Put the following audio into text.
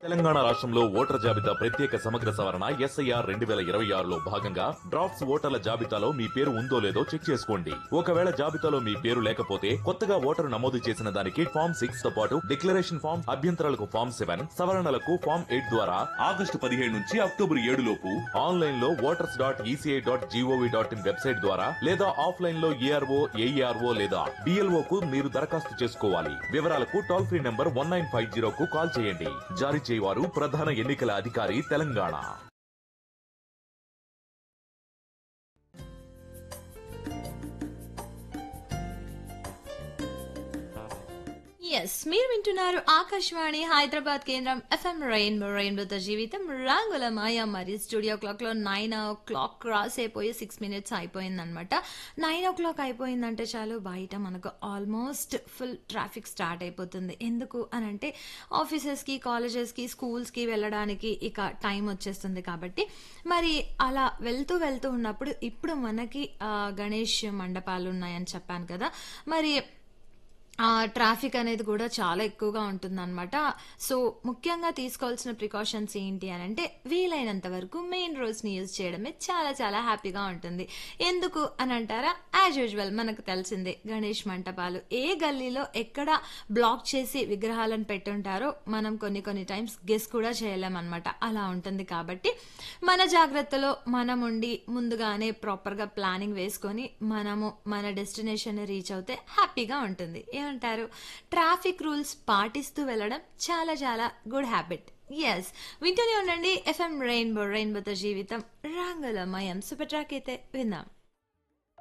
తెలంగాణ రాష్ట్రంలో ఓటర్ జాబితా ప్రత్యేక సమగ్ర సవరణ ఎస్ఐఆర్ రెండు వేల ఇరవై ఆరులో భాగంగా డ్రాఫ్ట్స్ ఓటర్ల జాబితాలో మీ పేరు ఉందో లేదో చెక్ చేసుకోండి ఒకవేళ జాబితాలో మీ పేరు లేకపోతే కొత్తగా ఓటరు నమోదు చేసిన దానికి ఫామ్ సిక్స్ తో పాటు డిక్లరేషన్ ఫామ్ అభ్యంతరాలకు ఫామ్ సెవెన్ సవరణలకు ఫామ్ ఎయిట్ ద్వారా ఆగస్టు పదిహేడు నుంచి అక్టోబర్ ఏడు లోపు ఆన్లైన్ లో voters dot ECI dot GOV dot in website ద్వారా లేదా ఆఫ్లైన్ లో ఏఆర్ఓ ఏఈఆర్ఓ లేదా డిఎల్ఓ కు మీరు దరఖాస్తు చేసుకోవాలి వివరాలకు toll free number one nine five zero కు కాల్ చేయండి జారీ చేయవారు ప్రధాన ఎన్నికల అధికారి తెలంగాణ ఎస్ మీరు వింటున్నారు ఆకాశవాణి హైదరాబాద్ కేంద్రం ఎఫ్ఎం రెయిన్బో రెయిన్బోతో జీవితం రంగుల మాయ మరి స్టూడియో క్లాక్ లో నైన్ ఓ క్లాక్ క్రాస్ అయిపోయి సిక్స్ మినిట్స్ అయిపోయిందనమాట నైన్ ఓ క్లాక్ అయిపోయిందంటే చాలు బయట మనకు ఆల్మోస్ట్ ఫుల్ ట్రాఫిక్ స్టార్ట్ అయిపోతుంది ఎందుకు అని అంటే ఆఫీసెస్కి కాలేజెస్కి స్కూల్స్కి వెళ్ళడానికి ఇక టైం వచ్చేస్తుంది కాబట్టి మరి అలా వెళ్తూ వెళ్తూ ఉన్నప్పుడు ఇప్పుడు మనకి ఆ, గణేష్ మండపాలు ఉన్నాయని చెప్పాను కదా మరి ఆ ట్రాఫిక్ అనేది కూడా చాలా ఎక్కువగా ఉంటుందన్నమాట సో ముఖ్యంగా తీసుకోవాల్సిన ప్రికాషన్స్ ఏంటి అని అంటే వీలైనంత వరకు మెయిన్ రోడ్స్ని యూజ్ చేయడమే చాలా చాలా హ్యాపీగా ఉంటుంది ఎందుకు అని అంటారా యాజ్ యూజువల్ మనకు తెలిసిందే గణేష్ మంటపాలు ఏ గల్లీలో ఎక్కడ బ్లాక్ చేసి విగ్రహాలను పెట్టుంటారో మనం కొన్ని కొన్ని టైమ్స్ గెస్ కూడా చేయలేమన్నమాట అలా ఉంటుంది కాబట్టి మన జాగ్రత్తలో మనం ఉండి ముందుగానే ప్రాపర్గా ప్లానింగ్ వేసుకొని మనము మన డెస్టినేషన్ రీచ్ అవుతే హ్యాపీగా ఉంటుంది ఏమంటారు ట్రాఫిక్ రూల్స్ పాటిస్తూ వెళ్ళడం చాలా చాలా గుడ్ హ్యాబిట్ ఎస్ వింటూనే ఉండండి ఎఫ్ఎం రెయిన్బో రెయిన్బోతో జీవితం రంగులమయం సూపర్ ట్రాక్ అయితే విందాం